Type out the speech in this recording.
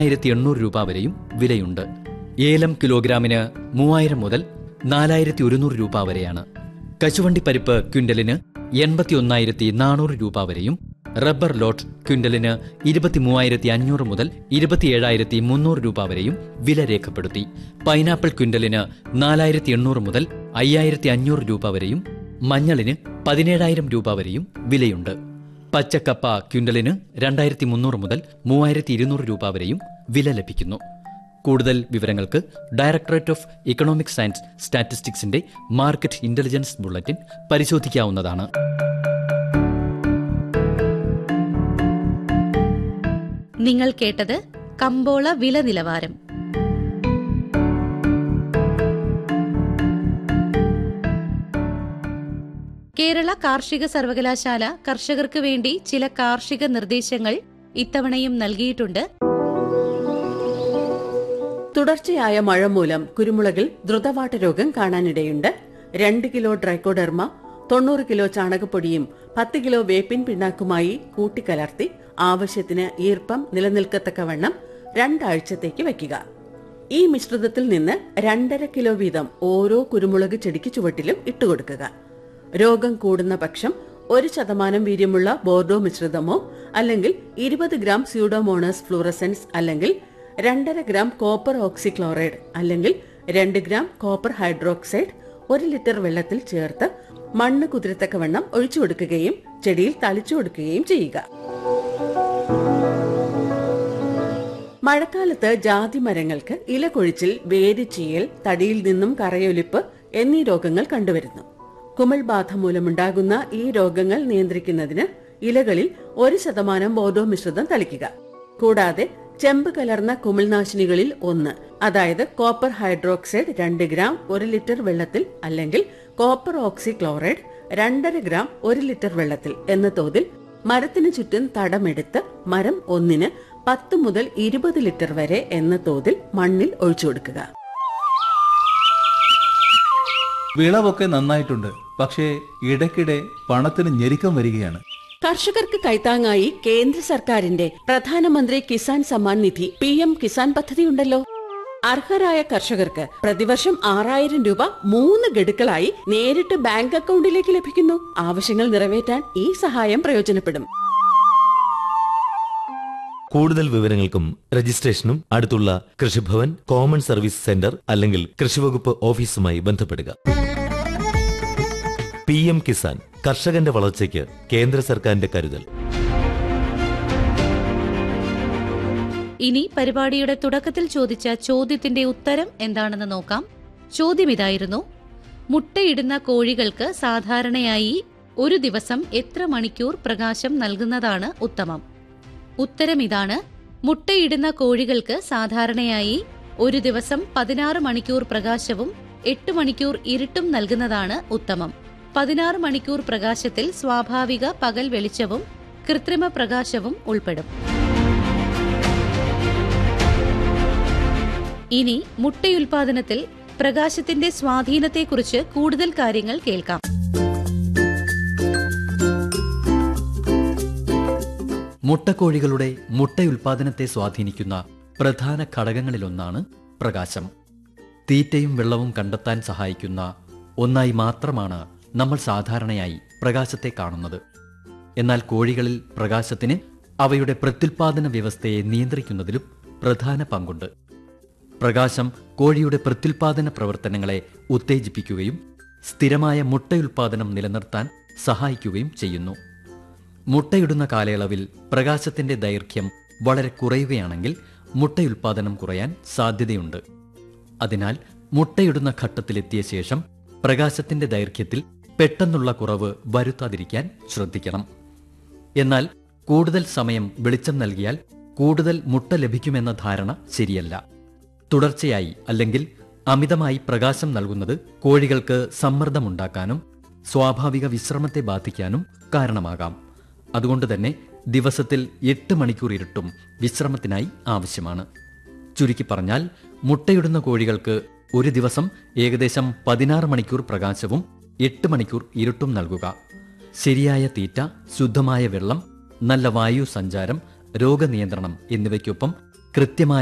ആയിരത്തി എണ്ണൂറ് രൂപ വരെയും വിലയുണ്ട് ഏലം കിലോഗ്രാമിന് മൂവായിരം മുതൽ നാലായിരത്തി ഒരുന്നൂറ് രൂപ വരെയാണ് കശുവണ്ടി പരിപ്പ് ക്വിന്റലിന് എൺപത്തി ഒന്നായിരത്തി നാനൂറ് രൂപ വരെയും റബ്ബർ ലോട്ട് ക്വിന്റലിന് ഇരുപത്തി മൂവായിരത്തി അഞ്ഞൂറ് മുതൽ ഇരുപത്തിയേഴായിരത്തി മുന്നൂറ് രൂപ വരെയും വില രേഖപ്പെടുത്തി പൈനാപ്പിൾ ക്വിന്റലിന് നാലായിരത്തി എണ്ണൂറ് മുതൽ അയ്യായിരത്തി അഞ്ഞൂറ് രൂപ വരെയും മഞ്ഞളിന് പതിനേഴായിരം രൂപ വരെയും വിലയുണ്ട് പച്ചക്കപ്പ ക്വിന്റലിന് രണ്ടായിരത്തി മുന്നൂറ് മുതൽ മൂവായിരത്തി ഇരുന്നൂറ് രൂപ വരെയും വില ലഭിക്കുന്നു കൂടുതൽ വിവരങ്ങൾക്ക് ഡയറക്ടറേറ്റ് ഓഫ് ഇക്കണോമിക് സയൻസ് സ്റ്റാറ്റിസ്റ്റിക്സിന്റെ മാർക്കറ്റ് ഇന്റലിജൻസ് ബുള്ളറ്റിൻ പരിശോധിക്കാവുന്നതാണ് നിങ്ങൾ കേട്ടത് കമ്പോള വില നിലവാരം കേരള കാർഷിക സർവകലാശാല കർഷകർക്ക് വേണ്ടി ചില കാർഷിക നിർദ്ദേശങ്ങൾ ഇത്തവണയും നൽകിയിട്ടുണ്ട് തുടർച്ചയായ മഴ മൂലം കുരുമുളകിൽ ദ്രുതവാട്ട രോഗം കാണാനിടയുണ്ട് രണ്ട് കിലോ ഡ്രൈക്കോഡെർമ തൊണ്ണൂറ് കിലോ ചാണകപ്പൊടിയും പത്ത് കിലോ വേപ്പിൻ പിണ്ണാക്കുമായി കൂട്ടിക്കലർത്തി ആവശ്യത്തിന് ഈർപ്പം നിലനിൽക്കത്തക്കവണ്ണം രണ്ടാഴ്ചത്തേക്ക് വയ്ക്കുക ഈ മിശ്രിതത്തിൽ നിന്ന് രണ്ടര കിലോ വീതം ഓരോ കുരുമുളക് ചെടിക്ക് ചുവട്ടിലും ഇട്ടുകൊടുക്കുക രോഗം കൂടുന്ന പക്ഷം ഒരു ശതമാനം വീര്യമുള്ള ബോർഡോ മിശ്രിതമോ അല്ലെങ്കിൽ ഇരുപത് ഗ്രാം സ്യൂഡോമോണസ് ഫ്ലൂറസെൻസ് അല്ലെങ്കിൽ രണ്ടര ഗ്രാം കോപ്പർ ഓക്സിക്ലോറൈഡ് അല്ലെങ്കിൽ രണ്ട് ഗ്രാം കോപ്പർ ഹൈഡ്രോക്സൈഡ് ഒരു ലിറ്റർ വെള്ളത്തിൽ ചേർത്ത് മണ്ണ് കുതിരത്തക്കവണ്ണം ഒഴിച്ചു കൊടുക്കുകയും ചെടിയിൽ തളിച്ചു കൊടുക്കുകയും ചെയ്യുക മഴക്കാലത്ത് ജാതി മരങ്ങൾക്ക് ഇല കൊഴിച്ചിൽ വേരിച്ചീയൽ തടിയിൽ നിന്നും കറയൊലിപ്പ് എന്നീ രോഗങ്ങൾ കണ്ടുവരുന്നു കുമിൾ ബാധ മൂലമുണ്ടാകുന്ന ഈ രോഗങ്ങൾ നിയന്ത്രിക്കുന്നതിന് ഇലകളിൽ ഒരു ശതമാനം ബോധോ മിശ്രിതം തളിക്കുക കൂടാതെ ചെമ്പ് കലർന്ന കുമിൾനാശിനികളിൽ ഒന്ന് അതായത് കോപ്പർ ഹൈഡ്രോക്സൈഡ് രണ്ട് ഗ്രാം ഒരു ലിറ്റർ വെള്ളത്തിൽ അല്ലെങ്കിൽ കോപ്പർ ഓക്സി ക്ലോറൈഡ് രണ്ടര ഗ്രാം ഒരു ലിറ്റർ വെള്ളത്തിൽ എന്ന തോതിൽ മരത്തിന് ചുറ്റും തടമെടുത്ത് മരം ഒന്നിന് പത്ത് മുതൽ ഇരുപത് ലിറ്റർ വരെ എന്ന തോതിൽ മണ്ണിൽ ഒഴിച്ചു കൊടുക്കുക വിളവൊക്കെ നന്നായിട്ടുണ്ട് പക്ഷേ ഇടയ്ക്കിടെ പണത്തിന് ഞെരുക്കം വരികയാണ് കർഷകർക്ക് കൈത്താങ്ങായി കേന്ദ്ര സർക്കാരിന്റെ പ്രധാനമന്ത്രി കിസാൻ സമ്മാൻ നിധി പി എം കിസാൻ പദ്ധതിയുണ്ടല്ലോ അർഹരായ കർഷകർക്ക് പ്രതിവർഷം ആറായിരം രൂപ മൂന്ന് ഗഡുക്കളായി നേരിട്ട് ബാങ്ക് അക്കൗണ്ടിലേക്ക് ലഭിക്കുന്നു ആവശ്യങ്ങൾ നിറവേറ്റാൻ ഈ സഹായം പ്രയോജനപ്പെടും കൂടുതൽ വിവരങ്ങൾക്കും രജിസ്ട്രേഷനും അടുത്തുള്ള കൃഷിഭവൻ കോമൺ സർവീസ് സെന്റർ അല്ലെങ്കിൽ കൃഷിവകുപ്പ് ഓഫീസുമായി ബന്ധപ്പെടുക പി എം കിസാൻ കർഷകന്റെ വളർച്ചയ്ക്ക് കേന്ദ്ര സർക്കാരിന്റെ കരുതൽ ഇനി പരിപാടിയുടെ തുടക്കത്തിൽ ചോദിച്ച ചോദ്യത്തിന്റെ ഉത്തരം എന്താണെന്ന് നോക്കാം ചോദ്യം ഇതായിരുന്നു മുട്ടയിടുന്ന കോഴികൾക്ക് സാധാരണയായി ഒരു ദിവസം എത്ര മണിക്കൂർ പ്രകാശം നൽകുന്നതാണ് ഉത്തമം ഉത്തരം ഇതാണ് മുട്ടയിടുന്ന കോഴികൾക്ക് സാധാരണയായി ഒരു ദിവസം പതിനാറ് മണിക്കൂർ പ്രകാശവും എട്ട് മണിക്കൂർ ഇരുട്ടും നൽകുന്നതാണ് ഉത്തമം പതിനാറ് മണിക്കൂർ പ്രകാശത്തിൽ സ്വാഭാവിക പകൽ വെളിച്ചവും കൃത്രിമ പ്രകാശവും ഉൾപ്പെടും ഇനി മുട്ടയുൽപാദനത്തിൽ പ്രകാശത്തിന്റെ സ്വാധീനത്തെക്കുറിച്ച് കൂടുതൽ കാര്യങ്ങൾ കേൾക്കാം മുട്ടക്കോഴികളുടെ മുട്ടയുൽപാദനത്തെ സ്വാധീനിക്കുന്ന പ്രധാന ഘടകങ്ങളിലൊന്നാണ് പ്രകാശം തീറ്റയും വെള്ളവും കണ്ടെത്താൻ സഹായിക്കുന്ന ഒന്നായി മാത്രമാണ് നമ്മൾ സാധാരണയായി പ്രകാശത്തെ കാണുന്നത് എന്നാൽ കോഴികളിൽ പ്രകാശത്തിന് അവയുടെ പ്രത്യുൽപാദന വ്യവസ്ഥയെ നിയന്ത്രിക്കുന്നതിലും പ്രധാന പങ്കുണ്ട് പ്രകാശം കോഴിയുടെ പ്രത്യുൽപാദന പ്രവർത്തനങ്ങളെ ഉത്തേജിപ്പിക്കുകയും സ്ഥിരമായ മുട്ടയുൽപാദനം നിലനിർത്താൻ സഹായിക്കുകയും ചെയ്യുന്നു മുട്ടയിടുന്ന കാലയളവിൽ പ്രകാശത്തിന്റെ ദൈർഘ്യം വളരെ കുറയുകയാണെങ്കിൽ മുട്ടയുൽപാദനം കുറയാൻ സാധ്യതയുണ്ട് അതിനാൽ മുട്ടയിടുന്ന ഘട്ടത്തിലെത്തിയ ശേഷം പ്രകാശത്തിന്റെ ദൈർഘ്യത്തിൽ പെട്ടെന്നുള്ള കുറവ് വരുത്താതിരിക്കാൻ ശ്രദ്ധിക്കണം എന്നാൽ കൂടുതൽ സമയം വെളിച്ചം നൽകിയാൽ കൂടുതൽ മുട്ട ലഭിക്കുമെന്ന ധാരണ ശരിയല്ല തുടർച്ചയായി അല്ലെങ്കിൽ അമിതമായി പ്രകാശം നൽകുന്നത് കോഴികൾക്ക് സമ്മർദ്ദമുണ്ടാക്കാനും സ്വാഭാവിക വിശ്രമത്തെ ബാധിക്കാനും കാരണമാകാം അതുകൊണ്ട് തന്നെ ദിവസത്തിൽ എട്ട് മണിക്കൂർ ഇരുട്ടും വിശ്രമത്തിനായി ആവശ്യമാണ് ചുരുക്കി പറഞ്ഞാൽ മുട്ടയിടുന്ന കോഴികൾക്ക് ഒരു ദിവസം ഏകദേശം പതിനാറ് മണിക്കൂർ പ്രകാശവും എട്ട് മണിക്കൂർ ഇരുട്ടും നൽകുക ശരിയായ തീറ്റ ശുദ്ധമായ വെള്ളം നല്ല വായു സഞ്ചാരം രോഗനിയന്ത്രണം എന്നിവയ്ക്കൊപ്പം കൃത്യമായ